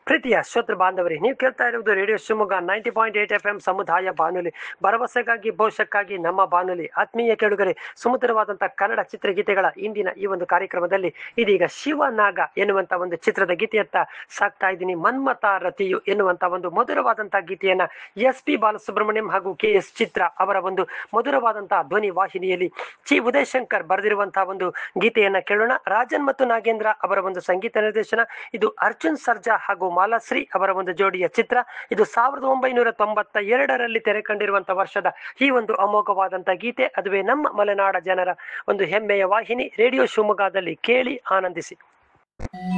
ಪ್ರೀತಿಯ ಶ್ರೋತೃ ಬಾಂಧವರೇ ನೀವು ಕೇಳ್ತಾ ಇರುವುದು radio Shivamogga ninety point eight F M ಸಮುದಾಯ ಬಾನುಲಿ ಭರವಸೆಗಾಗಿ ಭವಿಷ್ಯಕ್ಕಾಗಿ ನಮ್ಮ ಬಾನುಲಿ ಆತ್ಮೀಯ ಕೇಳುಗರೆ ಸುಮಧುರವಾದಂತಹ ಕನ್ನಡ ಚಿತ್ರಗೀತೆಗಳ ಇಂದಿನ ಈ ಒಂದು ಕಾರ್ಯಕ್ರಮದಲ್ಲಿ ಇದೀಗ ಶಿವನಾಗ ಎನ್ನುವಂತ ಒಂದು ಚಿತ್ರದ ಗೀತೆಯತ್ತ ಸಾಕ್ತಾ ಇದ್ದೀನಿ ಮನ್ಮತ ರತಿಯು ಎನ್ನುವಂತ ಒಂದು ಮಧುರವಾದಂತಹ ಗೀತೆಯನ್ನ ಎಸ್ ಪಿ ಬಾಲಸುಬ್ರಹ್ಮಣ್ಯಂ ಹಾಗೂ ಕೆ ಎಸ್ ಚಿತ್ರ ಅವರ ಒಂದು ಮಧುರವಾದಂತಹ ಧ್ವನಿ ವಾಹಿನಿಯಲ್ಲಿ ಚಿ ಉದಯಶಂಕರ್ ಬರೆದಿರುವಂತಹ ಒಂದು ಗೀತೆಯನ್ನ ಕೇಳೋಣ ರಾಜನ್ ಮತ್ತು ನಾಗೇಂದ್ರ ಅವರ ಒಂದು ಸಂಗೀತ ನಿರ್ದೇಶನ ಇದು ಅರ್ಜುನ್ ಸರ್ಜಾ ಹಾಗೂ ಮಾಲಾಶ್ರೀ ಅವರ ಒಂದು ಜೋಡಿಯ ಚಿತ್ರ ಇದು ಸಾವಿರದ ಒಂಬೈನೂರ ತೊಂಬತ್ತ ಎರಡರಲ್ಲಿ ತೆರೆ ಕಂಡಿರುವಂತಹ ವರ್ಷದ ಈ ಒಂದು ಅಮೋಘವಾದಂತಹ ಗೀತೆ ಅದುವೇ ನಮ್ಮ ಮಲೆನಾಡ ಜನರ ಒಂದು ಹೆಮ್ಮೆಯ ವಾಹಿನಿ ರೇಡಿಯೋ ಶಿವಮೊಗ್ಗದಲ್ಲಿ ಕೇಳಿ ಆನಂದಿಸಿ